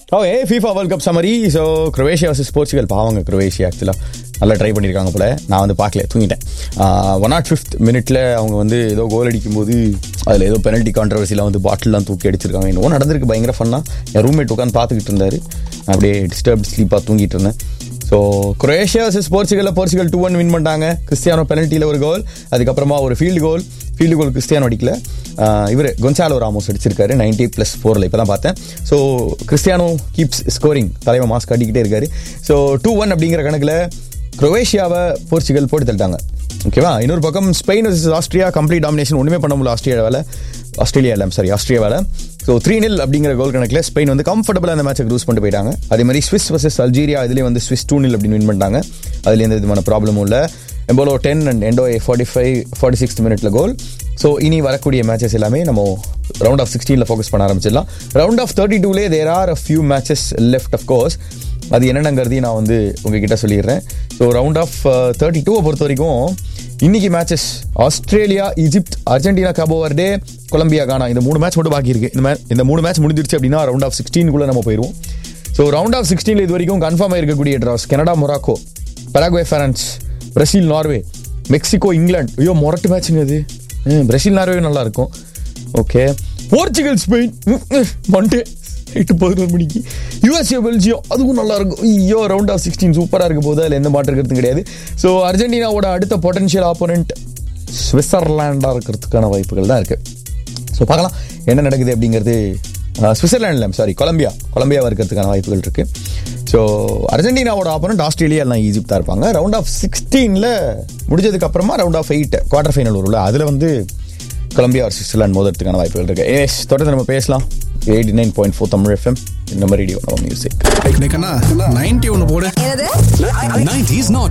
okay FIFA World Cup summary so Croatia versus Portugal பாவங்க Croatia ஆக்சுவலாக நல்லா try பண்ணியிருக்காங்க போல நான் வந்து பார்க்கல தூங்கிட்டேன் ஒன் நாட் ஃபிஃப்த் மினிட்ல அவங்க வந்து ஏதோ கோல் அடிக்கும்போது அதில் ஏதோ பெனல்ட்டி கான்ட்ரவர்சியில் வந்து பாட்டில்லாம் தூக்கி அடிச்சிருக்காங்க என்னவோ நடந்திருக்கு பயங்கர ஃபன்னாக என் ரூம்மேட் உட்காந்து பார்த்துக்கிட்டு இருந்தாரு நான் அப்படியே டிஸ்டர்ப் ஸ்லீப்பாக தூங்கிட்டு இருந்தேன் ஸோ குரோேஷியா வர்சஸ் போர்ச்சுகலில் போர்ச்சுகல் டூ ஒன் வின் பண்ணிட்டாங்க கிறிஸ்டியானோ பெனல்ட்டியில் ஒரு கோல் அதுக்கப்புறமா ஒரு field goal field goal Cristiano அடிக்கல இவர் கொன்சாலோ ராமோஸ் அடிச்சிருக்காரு நைன்டி ப்ளஸ் ஃபோரில் இப்போ தான் பார்த்தேன் ஸோ கிறிஸ்டியானோ கீப்ஸ் ஸ்கோரிங் தலைவன் மாஸ்க் அடிக்கிட்டே இருக்காரு ஸோ டூ ஒன் அப்படிங்கிற கணக்கில் குரோவேஷியாவை போர்ச்சுகல் போட்டு தள்ளிட்டாங்க ஓகேவா இன்னொரு பக்கம் Spain versus Austria complete domination ஒன்றுமே பண்ண முடியல ஆஸ்திரியாவில் ஆஸ்திரேலியாவில் சாரி ஆஸ்திரியாவில் ஸோ த்ரீ நில் அப்படிங்கிற கோல் கணக்கில் ஸ்பெயின் வந்து கம்ஃபர்டபுளாக அந்த மேட்சை க்ரூஸ் பண்ணிட்டு போயிட்டாங்க அதே மாதிரி ஸ்விஸ் வர்சஸ் அல்ஜீரியா இதுலேயே வந்து ஸ்விஸ் டூ நில் அப்படின்னு வின் பண்ணிட்டாங்க அதில் எந்த விதமான ப்ராப்ளமும் இல்லை Embolo ten and Endo forty five forty sixth மினிட்ல கோல் ஸோ இனி வரக்கூடிய மேட்சஸ் எல்லாமே நம்ம ரவுண்ட் ஆஃப் சிக்ஸ்டீனில் ஃபோக்கஸ் பண்ண ஆரம்பிச்சிடலாம் ரவுண்ட் ஆஃப் தேர்ட்டி டூலே there are a few matches left of course அது என்னென்னங்கிறதையும் நான் வந்து உங்ககிட்ட சொல்லிடுறேன் ஸோ ரவுண்ட் ஆஃப் தேர்ட்டி டூவை பொறுத்த வரைக்கும் இன்னைக்கு matches Australia Egypt Argentina Cabo Verde Colombia Ghana இந்த மூணு மேட்ச் மட்டும் பாக்கி இருக்கு இந்த மே இந்த மூணு மேட்ச் முடிஞ்சிருச்சு அப்படின்னா ரவுண்ட் ஆஃப் சிக்ஸ்டீனுக்குள்ள நம்ம போயிடுவோம் ஸோ ரவுண்ட் ஆஃப் சிக்ஸ்டீனில் இது வரைக்கும் கன்ஃபார்ம் இருக்கக்கூடிய draws Canada Morocco Paraguay France Brazil Norway Mexico இங்கிலாந்து ஐயோ மொரட்டு மேட்சுங்க அது ம், பிரசில் நார்வே நல்லா இருக்கும் okay Portugal Spain Monday night பதினோரு மணிக்கு யூஎஸ்ஏ பெல்ஜியம் அதுவும் நல்லா இருக்கும் ஐயோ ரவுண்ட் ஆஃப் சிக்ஸ்டீன் சூப்பராக இருக்க போது அதில் எந்த மாற்று இருக்கிறது கிடையாது ஸோ அர்ஜென்டினாவோட அடுத்த பொட்டன்ஷியல் ஆப்போனண்ட் சுவிட்சர்லாண்டாக இருக்கிறதுக்கான வாய்ப்புகள் தான் இருக்குது ஸோ பார்க்கலாம் என்ன நடக்குது அப்படிங்கிறது சுவிட்சர்லாண்டில் சாரி கொலம்பியா கொலம்பியாவாக இருக்கிறதுக்கான வாய்ப்புகள் இருக்குது ஸோ அர்ஜென்டினாவோட ஆப்போனண்ட் ஆஸ்திரேலியா எல்லாம் ஈஜிப்டாக இருப்பாங்க ரவுண்ட் ஆஃப் சிக்ஸ்டீனில் முடிஞ்சதுக்கு அப்புறமா round of eight quarter final வரும்ல அதில் வந்து கொலம்பியா ஒரு சுவிட்சர்லாந்து மோதுறதுக்கான வாய்ப்புகள் இருக்கு ஏஸ் தொடர்ந்து நம்ம பேசலாம் eighty nine point four Tamil FM இந்த மாதிரி ரேடியோ நம்ம மியூசிக் நைன்டி ஒன்று போடு என்னது 90s not